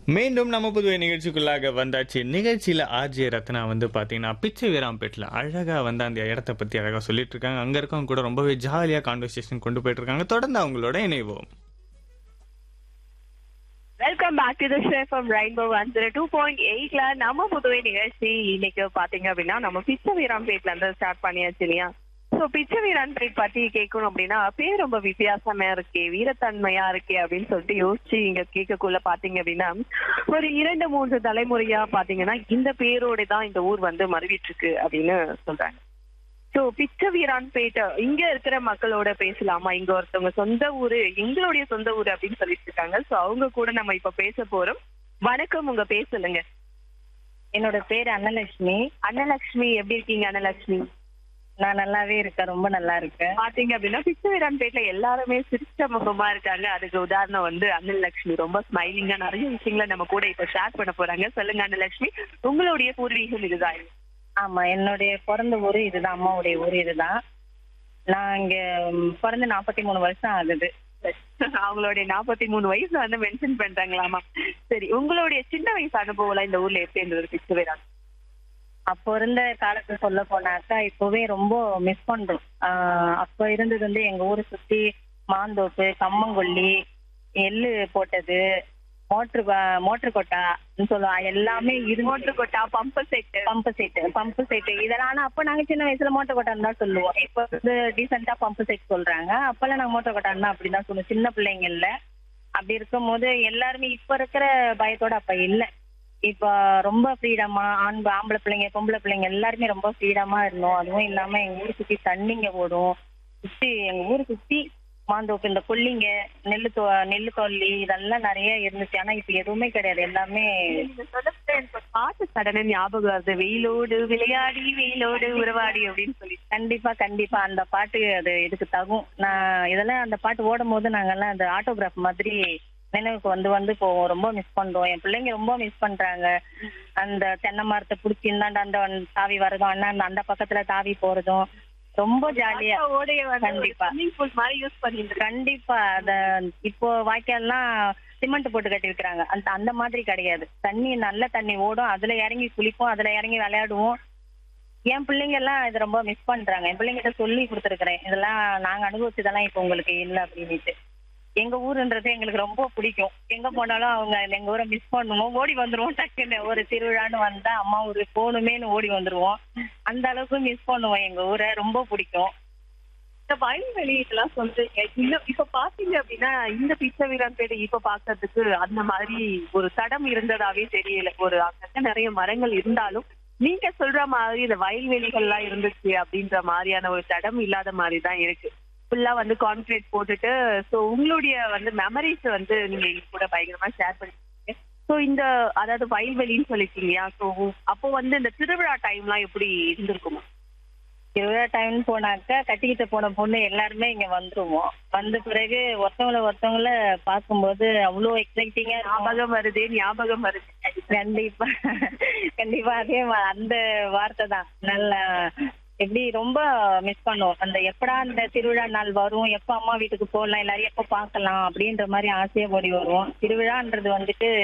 மீண்டும் நம்ம புதுவை நிகழ்ச்சிக்குள்ளாக வந்தாச்சு நிகழ்ச்சியில ஆர்ஜே ரத்னா வந்து பாத்தீங்கன்னா பிச்சை வீராம்பேட்டில் அழகா வந்து அந்த இடத்த பத்தி அழகா சொல்லிட்டு இருக்காங்க அங்க இருக்கவங்க கூட ரொம்பவே ஜாலியா கான்வர்சேஷன் கொண்டு போயிட்டு இருக்காங்க தொடர்ந்து அவங்களோட இணைவோம் welcome back to the show from rainbow one zero two point எயிட்ல நம்ம புதுவை நிகழ்ச்சி இன்னைக்கு பாத்தீங்க அப்படின்னா நம்ம பிச்சை வீராம்பேட்ல இருந்து ஸ்டார்ட் பண்ணியாச்சு இல்லையா ஸோ பிச்சை வீரான்பேட் பத்தி கேட்கணும் அப்படின்னா பேர் ரொம்ப வித்தியாசமா இருக்கே வீரத்தன்மையா இருக்கே அப்படின்னு சொல்லிட்டு யோசிச்சு இங்க கேட்கக்குள்ள பாத்தீங்க அப்படின்னா ஒரு இரண்டு மூன்று தலைமுறையா பாத்தீங்கன்னா இந்த பேரோட தான் இந்த ஊர் வந்து மறுவிட்டு இருக்கு அப்படின்னு சொல்றாங்க சோ பிச்சை வீரான்பேட் இங்க இருக்கிற மக்களோட பேசலாமா இங்க ஒருத்தவங்க சொந்த ஊரு எங்களுடைய சொந்த ஊரு அப்படின்னு சொல்லிட்டு இருக்காங்க சோ அவங்க கூட நம்ம இப்ப பேச போறோம் வணக்கம் உங்க பேர் சொல்லுங்க என்னோட பேர் அன்னலட்சுமி அன்னலட்சுமி எப்படி இருக்கீங்க அன்னலட்சுமி நான் நல்லாவே இருக்கேன் ரொம்ப நல்லா இருக்கேன் பாத்தீங்க அப்படின்னா பிச்சை வீரான்பேட்ல எல்லாருமே சிரிச்ச முகமா இருக்காங்க அதுக்கு உதாரணம் வந்து அன்னலட்சுமி ரொம்ப ஸ்மைலிங்கா நிறைய விஷயங்களை நம்ம கூட இப்ப ஷேர் பண்ண போறாங்க சொல்லுங்க அன்னலட்சுமி உங்களுடைய பூர்வீகம் இதுதான் ஆமா என்னுடைய பிறந்த ஊரு இதுதான் அம்மாவுடைய ஊரு இதுதான் நான் இங்க ம், பிறந்து நாற்பத்தி மூணு வருஷம் ஆகுது அவங்களுடைய நாற்பத்தி மூணு வயசு வந்து மென்ஷன் பண்றாங்களாமா சரி உங்களுடைய சின்ன வயசு அனுபவம் இந்த ஊர்ல எப்படி இருந்தது பிச்சை வீரான் அப்போ இருந்த காலத்தை சொல்ல போனாக்கா இப்பவே ரொம்ப மிஸ் பண்றோம் ஆஹ் அப்ப இருந்தது வந்து எங்க ஊரை சுத்தி மாந்தோப்பு கம்மங்கொல்லி எள்ளு போட்டது மோட்ரு மோட்டர் கொட்டா சொல்லுவாங்க எல்லாமே இரு மோட்டர் கொட்டா pump set pump set pump set இதெல்லாம் ஆனா அப்ப நாங்க சின்ன வயசுல மோட்டர் கொட்டான்னு தான் சொல்லுவோம் இப்ப வந்து டீசெண்டா பம்பு செட் சொல்றாங்க அப்பெல்லாம் நாங்க மோட்டர் கொட்டான்னு தான் அப்படிதான் சொல்லுவோம் சின்ன பிள்ளைங்க இல்ல அப்படி இருக்கும்போது எல்லாருமே இப்ப இருக்கிற பயத்தோட அப்ப இல்ல இப்ப ரொம்ப ஃப்ரீடமா ஆண் ஆம்பளை பிள்ளைங்க பொம்பளை பிள்ளைங்க எல்லாருமே ரொம்ப ஃப்ரீடமா இருந்தோம் அதுவும் இல்லாம எங்க ஊர் சுத்தி தண்ணிங்க ஓடும் சுத்தி எங்க ஊர் சுத்தி மாந்தோப்பு இந்த கொல்லிங்க நெல்லு தோ நெல்லு தொல்லி இதெல்லாம் நிறைய இருந்துச்சு ஆனா இப்ப எதுவுமே கிடையாது எல்லாமே நீங்க சொன்னப்ப எனக்கு ஒரு பாட்டு சடனே ஞாபகம் வருது வெயிலோடு விளையாடி வெயிலோடு உறவாடி அப்படின்னு சொல்லி கண்டிப்பா கண்டிப்பா அந்த பாட்டு அது இதுக்கு தகும் நான் இதெல்லாம் அந்த பாட்டு ஓடும் போது நாங்கெல்லாம் அந்த ஆட்டோகிராஃப் மாதிரி நினைவுக்கு வந்து வந்து போவோம் ரொம்ப மிஸ் பண்றோம் என் பிள்ளைங்க ரொம்ப மிஸ் பண்றாங்க அந்த தென்னை மரத்தை பிடிச்சி இந்தாண்ட அந்த வன் தாவி வர்றதும் அண்ணா அந்த- அந்த பக்கத்துல தாவி போறதும் ரொம்ப ஜாலியா ஓடைய வந்து கண்டிப்பா. ஸ்விம்மிங் பூல் மாதிரி யூஸ் பண்ணிட்டு கண்டிப்பா அத இப்போ வாய்க்கால்லாம் சிமெண்ட் போட்டு கட்டி வைக்கிறாங்க அந்த அந்த மாதிரி கிடையாது தண்ணி நல்ல தண்ணி ஓடும் அதுல இறங்கி குளிப்போம் அதுல இறங்கி விளையாடுவோம் என் பிள்ளைங்க எல்லாம் இதை ரொம்ப மிஸ் பண்றாங்க என் பிள்ளைங்கிட்ட சொல்லி கொடுத்துருக்கிறேன் இதெல்லாம் நாங்க அனுபவிச்சதெல்லாம் இப்போ உங்களுக்கு இல்லை அப்படின்னுட்டு எங்க ஊருன்றது எங்களுக்கு ரொம்ப பிடிக்கும் எங்க போனாலும் அவங்க எங்க ஊரை மிஸ் பண்ணுவோம் ஓடி வந்துருவோம் டக்குன்னு ஒரு திருவிழான்னு வந்தா அம்மா ஊரு போகணுமேன்னு ஓடி வந்துருவோம் அந்த அளவுக்கு மிஸ் பண்ணுவோம் எங்க ஊரை ரொம்ப பிடிக்கும் இந்த வயல்வெளி இதெல்லாம் சொல்றீங்க இன்னும் இப்ப பாத்தீங்க அப்படின்னா இந்த பிச்சை வீரான்பேட்டை இப்ப பாக்குறதுக்கு அந்த மாதிரி ஒரு தடம் இருந்ததாவே தெரியல ஒரு அங்கங்க நிறைய மரங்கள் இருந்தாலும் நீங்க சொல்ற மாதிரி இந்த வயல்வெளிகள்லாம் இருந்துச்சு அப்படின்ற மாதிரியான ஒரு தடம் இல்லாத மாதிரி தான் இருக்கு ஃபுல்லா வந்து கான்கிரீட் போட்டுட்டு சோ உங்களுடைய வந்து மெமரிஸ் வந்து நீங்க இது கூட பயங்கரமா ஷேர் பண்ணிருக்கீங்க சோ இந்த அதாவது வயல்வெளின்னு சொல்லிருக்கீங்க சோ அப்போ வந்து இந்த திருவிழா டைம்லாம் எப்படி இருந்திருக்குமா திருவிழா டைம்னு போனாக்கா கட்டிக்கிட்டு போன பொண்ணு எல்லாருமே இங்க வந்துருவோம் வந்த பிறகு ஒருத்தவங்கள ஒருத்தவங்கள பார்க்கும்போது அவ்வளோ எக்ஸைட்டிங்கா ஞாபகம் வருது ஞாபகம் வருது கண்டிப்பா கண்டிப்பா அதே மா- அந்த வார்த்தை தான் நல்ல எப்படி ரொம்ப மிஸ் பண்ணுவோம் அந்த எப்படா அந்த திருவிழா நாள் வரும் எப்ப அம்மா வீட்டுக்கு போகலாம் எல்லாரையும் எப்ப பார்க்கலாம் அப்படின்ற மாதிரி ஆசையா ஓடி வருவோம் திருவிழான்றது வந்துட்டு